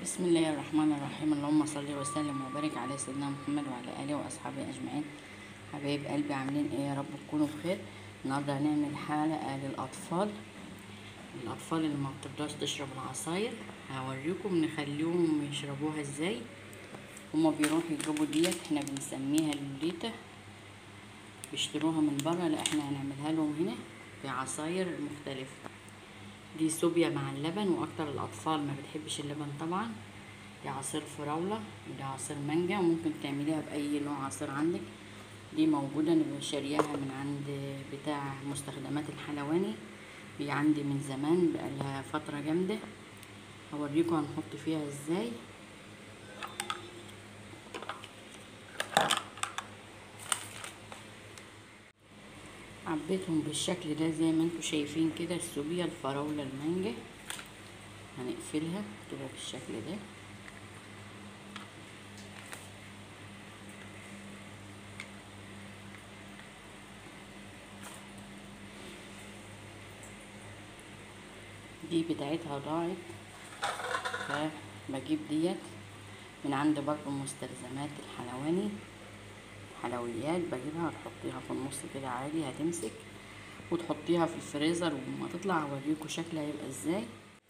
بسم الله الرحمن الرحيم اللهم صل وسلم وبارك على سيدنا محمد وعلى اله واصحابه اجمعين حبايب قلبي عاملين ايه يا رب تكونوا بخير النهارده هنعمل حلقه للاطفال الاطفال اللي ما بتقدرش تشرب العصاير هوريكم نخليهم يشربوها ازاي هما بيروحوا يجيبوا ديت احنا بنسميها اللوليتا بيشتروها من بره لا احنا هنعملها لهم هنا بعصاير مختلفه دي صوبيا مع اللبن واكتر الاطفال ما بتحبش اللبن طبعا دي عصير فراوله ودي عصير مانجا وممكن تعمليها باي نوع عصير عندك دي موجوده انا شارياها من عند بتاع مستخدمات الحلواني دي عندي من زمان بقالها فتره جامده هوريكم هنحط فيها ازاي عبيتهم بالشكل ده زي ما انتم شايفين كده السوبيا الفراولة المانجا هنقفلها كده بالشكل ده دي بتاعتها ضاعت فبجيب ديت من عند برضو مستلزمات الحلواني حلويات بجيبها تحطيها في النص كده عادي هتمسك وتحطيها في الفريزر وما تطلع اوريكم شكلها هيبقى ازاي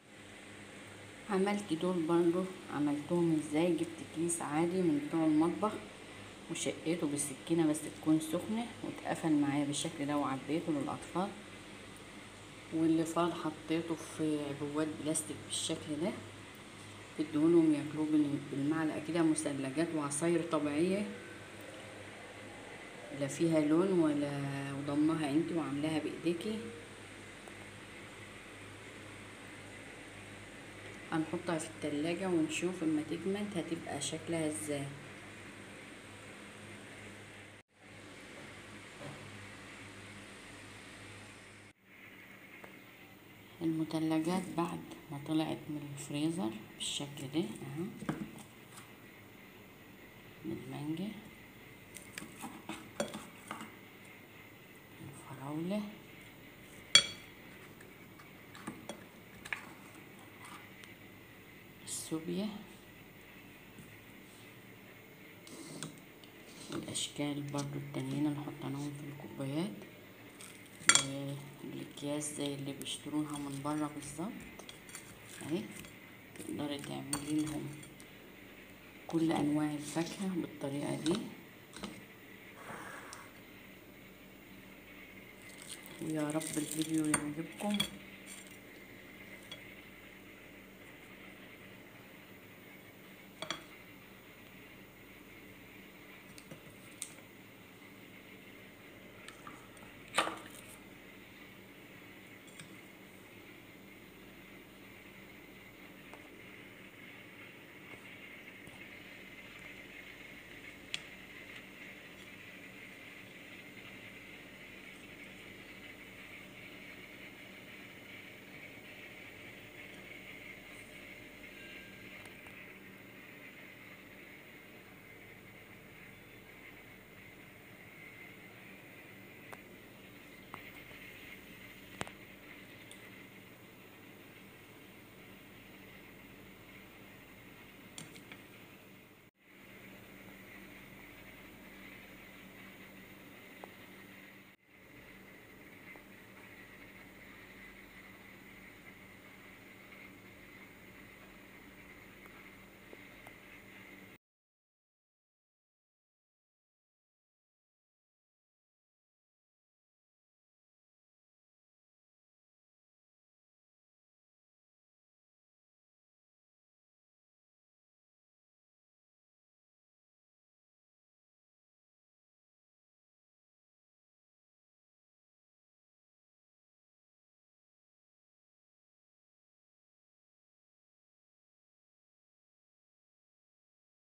عملت دول برضو عملتهم ازاي جبت كيس عادي من بتوع المطبخ وشقيته بالسكينة بس تكون سخنة واتقفل معايا بالشكل ده وعبيته للأطفال واللي فاض حطيته في عبوات بلاستيك بالشكل ده بدهولهم ياكلوه بالمعلقة كده مثلجات وعصاير طبيعية لا فيها لون ولا وضمها انت وعاملاها بايديكي هنحطها في التلاجة ونشوف اما تجمد هتبقى شكلها ازاي المثلجات بعد ما طلعت من الفريزر بالشكل ده اهو بالمانجا الفراولة السوبيا والأشكال برضو التانيين اللي حطيناهم في الكوبايات والاكياس زي اللي بيشتروها من بره بالظبط اهي تقدري تعملي لهم كل انواع الفاكهه بالطريقه دي ويا رب الفيديو يعجبكم